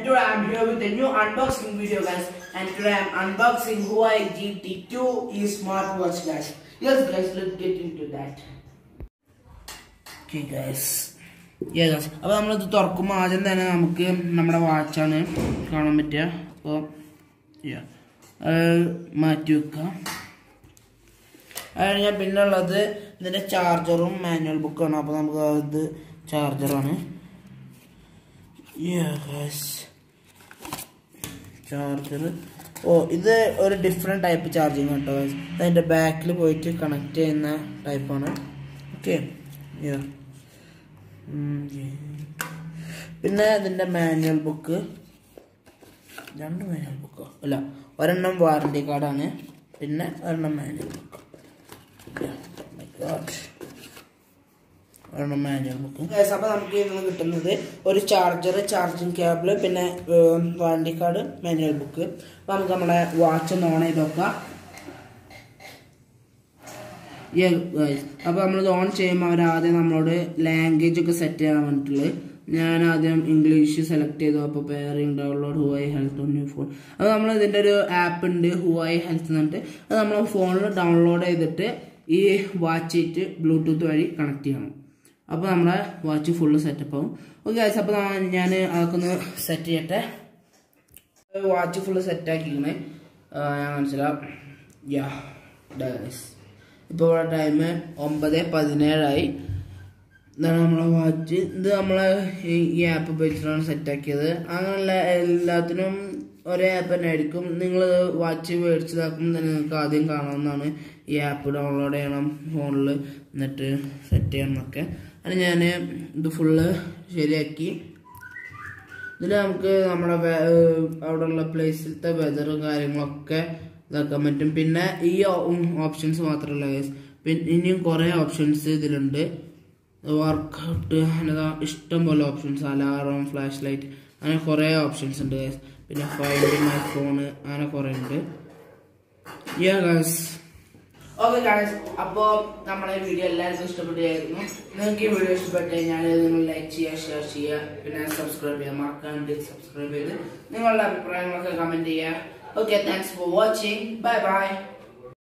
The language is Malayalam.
today I'm here with a new unboxing video guys and today I'm unboxing Huawei GT2 e smartwatch guys. Yes guys, let's get into that. Okay guys. Yeah guys. അപ്പോൾ നമ്മളിത് തുറക്കുമ്പോൾ ആദ്യം തന്നെ നമുക്ക് നമ്മുടെ വാച്ചാണ് കാണാൻ പറ്റുക അപ്പോൾ മാറ്റി വെക്കാം അത് കഴിഞ്ഞാൽ പിന്നെ ഉള്ളത് ഇതിൻ്റെ ചാർജറും മാനുവൽ ബുക്കാണ് അപ്പോൾ നമുക്ക് ഇത് ചാർജറാണ് ചാർജർ ഓ ഇത് ഒരു ഡിഫറെൻറ്റ് ടൈപ്പ് ചാർജിങ് കേട്ടോ guys. ഇത് അതിൻ്റെ ബാക്കിൽ പോയിട്ട് കണക്ട് ചെയ്യുന്ന ടൈപ്പാണ് ഓക്കെ പിന്നെ ഇതിൻ്റെ മാനുവൽ ബുക്ക് രണ്ട് മാനുവൽ ബുക്കോ അല്ല ഒരെണ്ണം വാറണ്ടി കാർഡാണ് പിന്നെ ഒരെണ്ണം മാനുവൽ ബുക്ക് ഒരെണ്ണം മാനുവൽ ബുക്ക് അപ്പോൾ നമുക്ക് ഇതിൽ കിട്ടുന്നത് ഒരു ചാർജർ ചാർജിങ് കേബിൾ പിന്നെ വാറണ്ടി കാർഡ് മാനുവൽ ബുക്ക് അപ്പോൾ നമുക്ക് നമ്മുടെ വാച്ച് ഒന്ന് ഓൺ ചെയ്ത് നോക്കാം അപ്പോൾ നമ്മൾ ഓൺ ചെയ്യുമ്പോൾ അവർ ആദ്യം നമ്മളോട് ലാംഗ്വേജ് ഒക്കെ സെറ്റ് ചെയ്യാൻ വേണ്ടിയിട്ടുള്ളത് ഞാൻ ആദ്യം ഇംഗ്ലീഷ് സെലക്ട് ചെയ്തു അപ്പോൾ pairing download Huawei health on new phone അത് നമ്മൾ ഇതിൻ്റെ ഒരു ആപ്പ് ഉണ്ട് ഹുവായി ഹെൽത്ത് എന്നിട്ട് അത് നമ്മൾ ഫോണിൽ ഡൗൺലോഡ് ചെയ്തിട്ട് ഈ വാച്ചിട്ട് ബ്ലൂടൂത്ത് വഴി കണക്ട് ചെയ്യണം അപ്പോൾ നമ്മളെ വാച്ച് ഫുള്ള് സെറ്റപ്പ് ആവും ഓക്കെ അപ്പോൾ ഞാൻ അതൊക്കെ ഒന്ന് സെറ്റ് ചെയ്യട്ടെ വാച്ച് ഫുള്ള് സെറ്റ് ആക്കിക്കണേ ഞാൻ മനസ്സിലാവും യാ ഡയസ് ഇപ്പോൾ ഇവിടെ ടൈം ഒമ്പത് പതിനേഴായി ഇതാണ് നമ്മളെ വാച്ച് ഇത് നമ്മളെ ഈ ആപ്പ് ഉപയോഗിച്ചിട്ടാണ് സെറ്റാക്കിയത് അങ്ങനെയുള്ള എല്ലാത്തിനും ഒരേ ആപ്പ് തന്നെ ആയിരിക്കും നിങ്ങൾ വാച്ച് മേടിച്ചതാക്കുമ്പോൾ തന്നെ നിങ്ങൾക്ക് ആദ്യം കാണാവുന്നതാണ് ഈ ആപ്പ് ഡൗൺലോഡ് ചെയ്യണം ഫോണിൽ എന്നിട്ട് സെറ്റ് ചെയ്യണം എന്നൊക്കെ അത് ഞാൻ ഇത് ഫുള്ള് ശരിയാക്കി ഇതിൽ നമുക്ക് നമ്മുടെ അവിടെയുള്ള പ്ലേസിലത്തെ വെതറും കാര്യങ്ങളൊക്കെ ഇതാക്കാൻ പറ്റും പിന്നെ ഈ ഓപ്ഷൻസ് മാത്രമല്ല ഗൈസ് പിന്നെ ഇനിയും കുറേ ഓപ്ഷൻസ് ഇതിലുണ്ട് വർക്കൗട്ട് അങ്ങനെ ഇഷ്ടം പോലെ ഓപ്ഷൻസ് അലാറം ഫ്ലാഷ് ലൈറ്റ് അങ്ങനെ കുറേ ഓപ്ഷൻസ് ഉണ്ട് ഗൈസ് പിന്നെ ഫൈൻഡ് മൈ ഫോണ് അങ്ങനെ കുറേ ഉണ്ട് യാ ഗൈസ് ഓക്കെ ഗൈസ് അപ്പോൾ നമ്മുടെ വീഡിയോ എല്ലാവർക്കും ഇഷ്ടപ്പെട്ടായിരുന്നു നിങ്ങൾക്ക് ഈ വീഡിയോ ഇഷ്ടപ്പെട്ട് കഴിഞ്ഞാൽ നിങ്ങൾ ലൈക്ക് ചെയ്യുക ഷെയർ ചെയ്യുക പിന്നെ സബ്സ്ക്രൈബ് ചെയ്യുക മറക്കാണ്ട് സബ്സ്ക്രൈബ് ചെയ്ത് നിങ്ങളുടെ അഭിപ്രായങ്ങളൊക്കെ കമൻറ്റ് ചെയ്യുക okay thanks for watching bye by